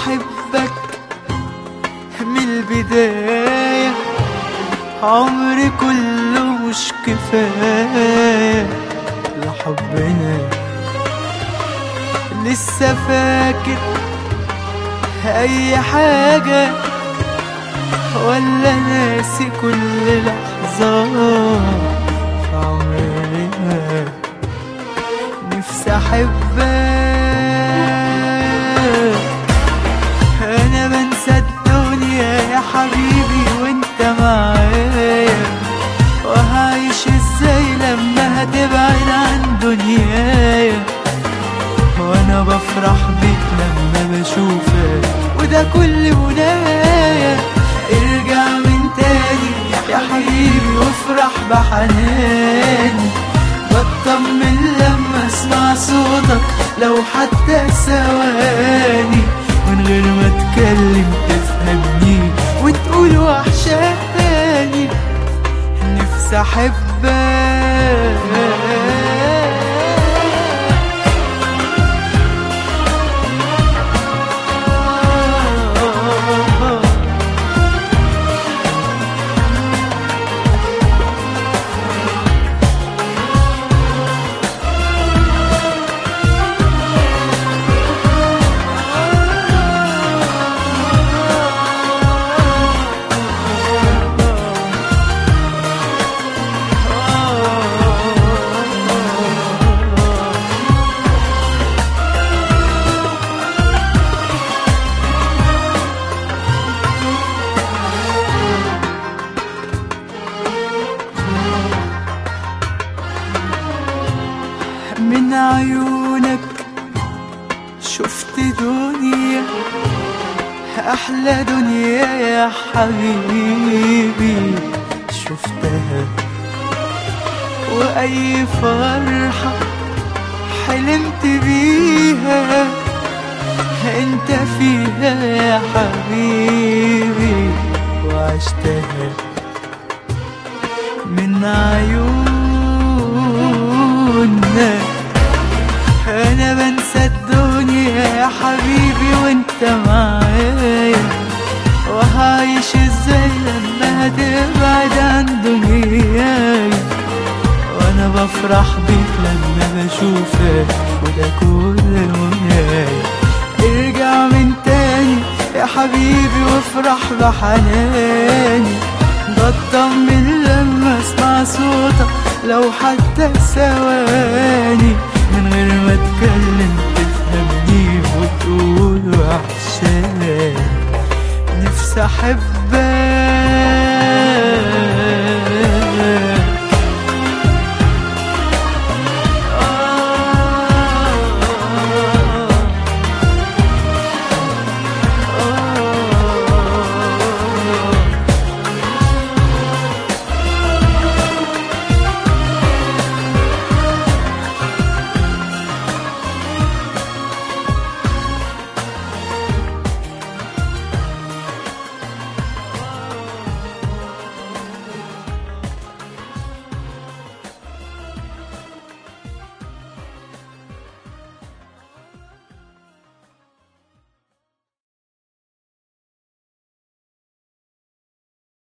احبك من البداية عمري كله مش كفاية لحبنا لسه فاكر اي حاجة ولا ناسي كل لحظة في عمرنا نفسي احبك انا بنسى الدنيا يا حبيبي وانت معايا وهعيش ازاي لما هتبعد عن دنيايا وانا بفرح بيك لما بشوفك وده كل منايا ارجع من تاني يا حبيبي وافرح بحناني بطمن لما اسمع صوتك لو حتى ثواني من غير ما اتكلم تفهمني وتقول وحشاني نفسي احبك من عيونك شفت دنيا أحلى دنيا يا حبيبي شفتها وأي فرحة حلمت بيها انت فيها يا حبيبي وعشتها من عيونك انا بنسى الدنيا يا حبيبي وانت معايا وهعيش ازاي لما هتبعد عن دنياي وانا بفرح بيك لما بشوفك وده كل منايا ارجع من تاني يا حبيبي وافرح بحناني بطمن لما اسمع صوتك لو حتى ثواني من غير ما اتكلم تفهمني وتقول وحشاني نفسي احبك